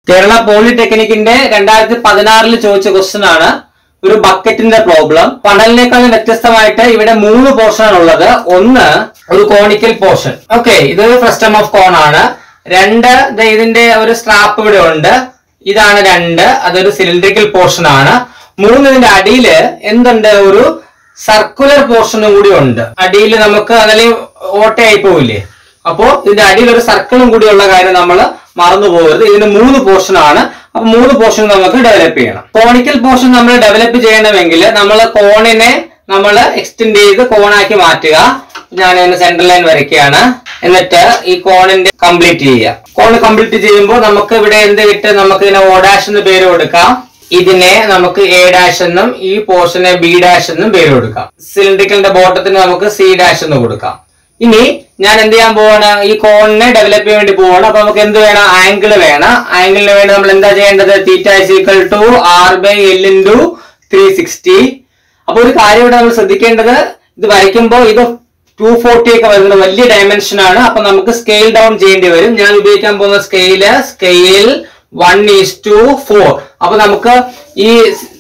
കേരള പോളിടെക്നിക്കിന്റെ രണ്ടായിരത്തി പതിനാറിൽ ചോദിച്ച ക്വസ്റ്റ്യൻ ആണ് ഒരു ബക്കറ്റിന്റെ പ്രോബ്ലം പണലിനേക്കാളും വ്യത്യസ്തമായിട്ട് ഇവിടെ മൂന്ന് പോർഷൻ ആണ് ഉള്ളത് ഒന്ന് ഒരു കോണിക്കൽ പോർഷൻ ഓക്കെ ഇതൊരു ഫ്രസ്റ്റം ഓഫ് കോൺ ആണ് രണ്ട് ദേ ഇതിന്റെ ഒരു സ്ട്രാപ്പ് ഇവിടെ ഉണ്ട് ഇതാണ് രണ്ട് അതൊരു സിലിണ്ടറിക്കൽ പോർഷൻ ആണ് മൂന്ന് ഇതിന്റെ അടിയില് എന്തുണ്ട് ഒരു സർക്കുലർ പോർഷനും കൂടി ഉണ്ട് അടിയിൽ നമുക്ക് അതല്ലെങ്കിൽ ഓട്ടയായി പോവില്ലേ അപ്പോ ഇതിന്റെ അടിയിൽ ഒരു സർക്കിളും കൂടിയുള്ള കാര്യം നമ്മൾ മറന്നു പോകരുത് ഇതിന് മൂന്ന് പോർഷൻ ആണ് അപ്പൊ മൂന്ന് പോർഷൻ നമുക്ക് ഡെവലപ്പ് ചെയ്യണം കോണിക്കൽ പോർഷൻ നമ്മൾ ഡെവലപ്പ് ചെയ്യണമെങ്കിൽ നമ്മൾ കോണിനെ നമ്മൾ എക്സ്റ്റെൻഡ് ചെയ്ത് കോണാക്കി മാറ്റുക ഞാൻ ഇതിന് സെൻട്രൽ ലൈൻ വരയ്ക്കുകയാണ് എന്നിട്ട് ഈ കോണിന്റെ കംപ്ലീറ്റ് ചെയ്യുക കോൺ കംപ്ലീറ്റ് ചെയ്യുമ്പോൾ നമുക്ക് ഇവിടെ എന്ത് കിട്ടും നമുക്ക് ഇതിനെ ഓ ഡാഷ് എന്ന് പേര് കൊടുക്കാം ഇതിനെ നമുക്ക് എ ഡാഷ് എന്നും ഈ പോർഷനെ ബി ഡാഷ് എന്നും പേര് കൊടുക്കാം സിലിണ്ടറിക്കലിന്റെ ബോട്ടത്തിന് നമുക്ക് സി ഡാഷ് എന്ന് കൊടുക്കാം ഇനി ഞാൻ എന്ത് ചെയ്യാൻ പോവാണ് ഈ കോണിനെ ഡെവലപ്പ് ചെയ്യാൻ വേണ്ടി പോവാണ് അപ്പൊ നമുക്ക് എന്ത് വേണം ആംഗിൾ വേണം ആംഗിളിന് വേണ്ടി നമ്മൾ എന്താ ചെയ്യേണ്ടത് theta is equal to R by L into three sixty അപ്പൊ ഒരു കാര്യം ഇവിടെ നമ്മൾ ശ്രദ്ധിക്കേണ്ടത് ഇത് വരയ്ക്കുമ്പോൾ ഇത് ടു ഫോർട്ടി ഒക്കെ വരുന്നത് വലിയ ഡയമെൻഷൻ ആണ് അപ്പൊ നമുക്ക് സ്കെയിൽ ഡൗൺ ചെയ്യേണ്ടി വരും ഞാൻ ഉപയോഗിക്കാൻ പോകുന്ന scale scale one is to four അപ്പൊ നമുക്ക് ഈ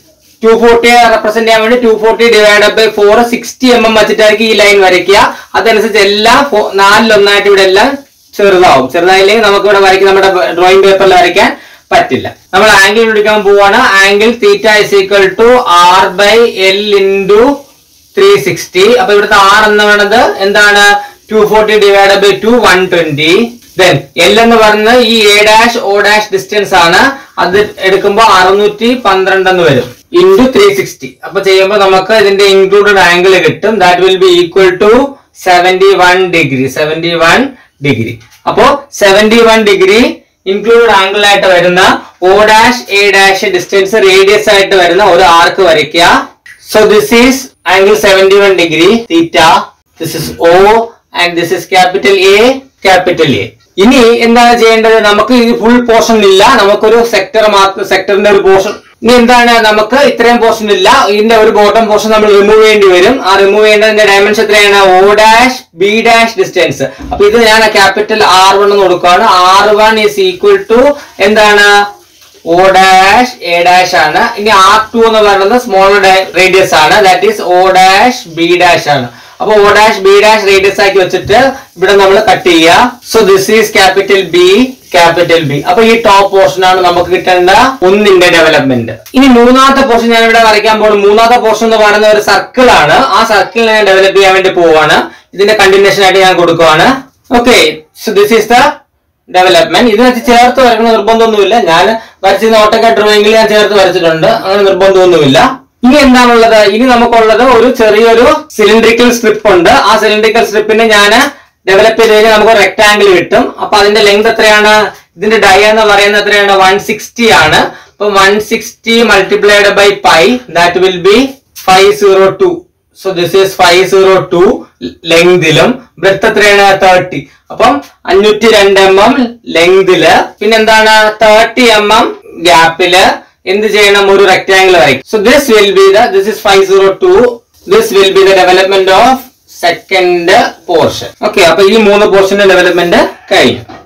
ടു ഫോർട്ടിയെ റെപ്രസെന്റ് ചെയ്യാൻ വേണ്ടി two forty divide by four sixty M M വെച്ചിട്ടായിരിക്കും ഈ ലൈൻ വരയ്ക്കുക അതനുസരിച്ച് എല്ലാം ഫോ- നാലിലൊന്നായിട്ട് ഇവിടെ എല്ലാം ചെറുതാവും ചെറുതായില്ലെങ്കിൽ നമുക്ക് ഇവിടെ വരയ്ക്കാൻ നമ്മുടെ ഡ്രോയിങ് പേപ്പറിൽ വരയ്ക്കാൻ പറ്റില്ല നമ്മൾ ആംഗിൾ പിടിക്കാൻ പോവാണ് angle theta is equal to R by L into three sixty അപ്പൊ ഇവിടുത്തെ ആർ എന്ന് പറയുന്നത് എന്താണ് two forty divide by two one twenty then L എന്ന് പറയുന്നത് ഈ A dash O dash distance ആണ് അത് എടുക്കുമ്പോൾ അറുന്നൂറ്റി പന്ത്രണ്ട് എന്ന് വരും ഇൻറ്റു ത്രീ സിക്സ്റ്റി അപ്പൊ ചെയ്യുമ്പോൾ നമുക്ക് ഇതിന്റെ ഇൻക്ലൂഡഡ് ആംഗിൾ കിട്ടും that will be equal to seventy one degree seventy one degree അപ്പോ seventy one degree included angle ആയിട്ട് വരുന്ന O dash A dash distance radius ആയിട്ട് വരുന്ന ഒരു ആർക്ക് വരയ്ക്കുക So this is angle 71 degree theta. This is O and this is capital A, capital A. ഇനി എന്താണ് ചെയ്യേണ്ടത് നമുക്ക് ഈ ഫുൾ പോർഷൻ ഇല്ല നമുക്കൊരു സെക്ടർ മാത്രം സെക്ടറിന്റെ ഒരു പോർഷൻ ഇനി എന്താണ് നമുക്ക് ഇത്രയും പോർഷൻ ഇല്ല ഇതിന്റെ ഒരു ബോട്ടം പോർഷൻ നമ്മൾ റിമൂവ് ചെയ്യേണ്ടി വരും ആ റിമൂവ് ചെയ്യേണ്ടതിന്റെ ഡയമെൻഷൻ എത്രയാണ് O dash B dash distance അപ്പൊ ഇത് ഞാൻ ക്യാപിറ്റൽ ആർ വൺ എന്ന് കൊടുക്കുകയാണ് R one is equal to എന്താണ് ഒ ഡാഷ് എ ഡാഷ് ആണ് ഇനി ആർ ടു എന്ന് പറയുന്നത് സ്മോൾ റേഡിയസ് ആണ് that is O dash B dash ആണ് അപ്പൊ O dash B dash radius ആക്കി വെച്ചിട്ട് ഇവിടെ നമ്മൾ കട്ട് ചെയ്യുക so this is capital B capital B അപ്പൊ ഈ ടോപ്പ് പോർഷൻ ആണ് നമുക്ക് കിട്ടേണ്ട ഒന്നിന്റെ ഡെവലപ്മെന്റ് ഇനി മൂന്നാമത്തെ പോർഷൻ ഞാൻ ഇവിടെ വരയ്ക്കാൻ പോകുന്നത് മൂന്നാമത്തെ പോർഷൻ എന്ന് പറയുന്ന ഒരു സർക്കിൾ ആണ് ആ സർക്കിൾ ഞാൻ ഡെവലപ്പ് ചെയ്യാൻ വേണ്ടി പോവാണ് ഇതിന്റെ കണ്ടിന്യൂഷൻ ആയിട്ട് ഞാൻ കൊടുക്കുവാണ് okay so this is the development ഇതിനകത്ത് ചേർത്ത് വരയ്ക്കണ നിർബന്ധമൊന്നുമില്ല ഞാൻ വരച്ചിരുന്ന ഓട്ടോക്കാ ഡ്രോയിങ്ങിൽ ഞാൻ ചേർത്ത് വരച്ചിട്ടുണ്ട് അങ്ങനെ നിർബന്ധമൊന്നുമില്ല ഇനി എന്താണുള്ളത് ഇനി നമുക്കുള്ളത് ഒരു ചെറിയൊരു സിലിണ്ടറിക്കൽ സ്ട്രിപ്പ് ഉണ്ട് ആ സിലിണ്ടറിക്കൽ സ്ട്രിപ്പിനെ ഞാൻ ഡെവലപ്പ് ചെയ്ത് കഴിഞ്ഞാൽ നമുക്ക് റെക്ടാംഗിൾ കിട്ടും അപ്പൊ അതിന്റെ ലെങ്ത് എത്രയാണ് ഇതിന്റെ ഡയ എന്ന് പറയുന്നത് എത്രയാണ് വൺ സിക്സ്റ്റി ആണ് അപ്പൊ one sixty multiplied by pi that will be five zero two so this is five zero two ലെങ്തിലും ബ്രെത്ത് എത്രയാണ് തേർട്ടി അപ്പം അഞ്ഞൂറ്റി രണ്ട് എം എം ലെങ്തില് പിന്നെന്താണ് തേർട്ടി എം എം ഗ്യാപ്പില് എന്ത് ചെയ്യണം ഒരു റെക്ടാംഗിൾ വരയ്ക്കും so this will be the this is five zero two this will be the development of second portion okay അപ്പൊ ഈ മൂന്ന് പോർഷന്റെ ഡെവലപ്മെന്റ് കഴിഞ്ഞു